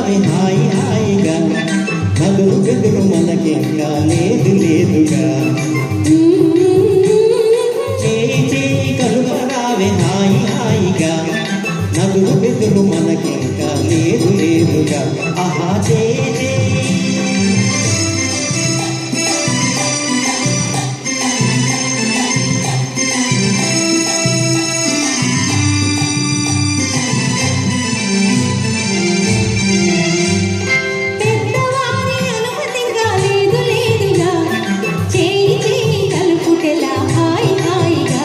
కలుపరావి హాయి హాయిగా నదులు గదులు మనకింకా లేదు లేదుగా చేయి చేయి కలుపరావి హాయి హాయిగా నదులు గదులు మనకింకా లేదు లేదుగా ఆహా చేయి చేయి పెద్దవారి అనుమతిగా లేదు లేదుగా చేయి చేయి కలుపుటెలా హాయి హాయిగా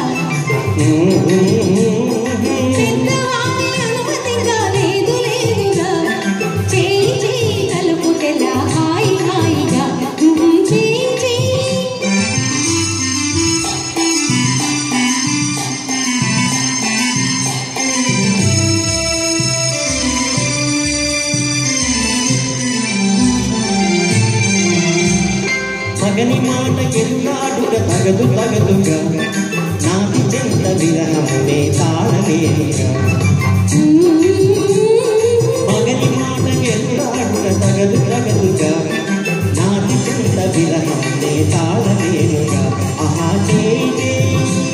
పెద్దవారి అనుమతిగా లేదు లేదుగా చేయి చేయి కలుపుటెలా హాయి హాయిగా చేయి చేయి మగని మాట ఎన్నాడుక తగదు తగదుగా నాటి చెంత విరహమునే తాళలేనుగా మగని మాట ఎన్నాడుక తగదు తగదుగా నాటి చెంత విరహమునే తాళలేనుగా ఆహా చేయి చేయి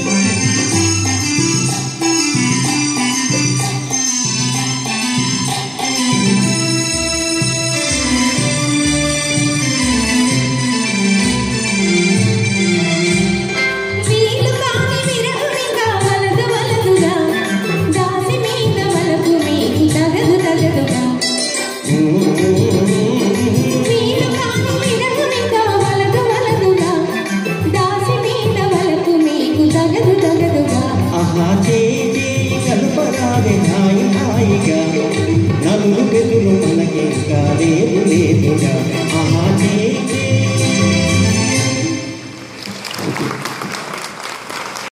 వీలు కాని విరహునిగా వలదు వలదుగా దాసి మీద వలకు మీకు తగదు తగదుగా వీలు కాని విరహునిగా వలదు వలదుగా దాసి మీద వలకు మీకు తగదు తగదుగా ఆహా చేయి చేయి కలుపరాదే హాయి హాయిగా నలుగు పెదులు మనకింకా లేదు లేదుగా ఆహా చేయి